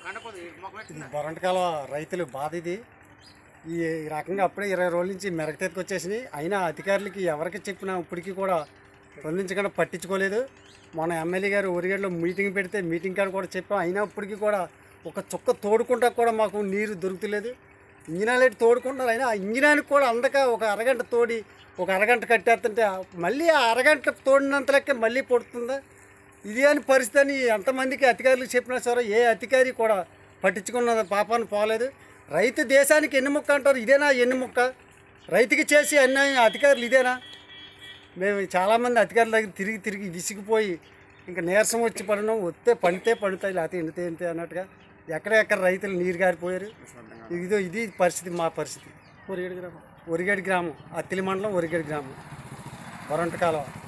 ఇది బొరంటకాల రైతులు బాధ ఇది ఈ రకంగా అప్పుడే ఇరవై రోజుల నుంచి మెరగతెత్తుకు వచ్చేసినాయి అయినా అధికారులకి ఎవరికి చెప్పినా ఇప్పటికీ కూడా స్పందించకుండా పట్టించుకోలేదు మన ఎమ్మెల్యే గారు ఒరిగేడులో మీటింగ్ పెడితే మీటింగ్ కాడ కూడా చెప్పాం అయినా ఇప్పటికీ కూడా ఒక చుక్క తోడుకుంటా కూడా మాకు నీరు దొరుకుతలేదు ఇంజినాలు తోడుకుంటున్నారు అయినా ఆ ఇంజినానికి కూడా అందక ఒక అరగంట తోడి ఒక అరగంట కట్టేస్తుంటే మళ్ళీ ఆ అరగంట తోడినంత లెక్క మళ్ళీ పడుతుందా ఇది అని పరిస్థితి అని ఎంతమందికి అధికారులకు చెప్పినా సరే ఏ అధికారి కూడా పట్టించుకున్న పాపాన్ని పోలేదు రైతు దేశానికి ఎన్ని ముక్క అంటారు ఇదేనా ఎన్ని ముక్క రైతుకి చేసి అన్యాయం అధికారులు ఇదేనా మేము చాలామంది అధికారుల దగ్గర తిరిగి తిరిగి విసిగిపోయి ఇంకా నీరసం వచ్చి పడడం వస్తే పండితే పండుతాయి లేకపోతే ఎండితే ఎండితే అన్నట్టుగా ఎక్కడెక్కడ రైతులు నీరు గారిపోయారు ఇదో ఇది పరిస్థితి మా పరిస్థితి ఒరిగేడు గ్రామం ఒరిగేడు గ్రామం అత్తిలి మండలం ఒరిగేడు గ్రామం వరంట కాలువ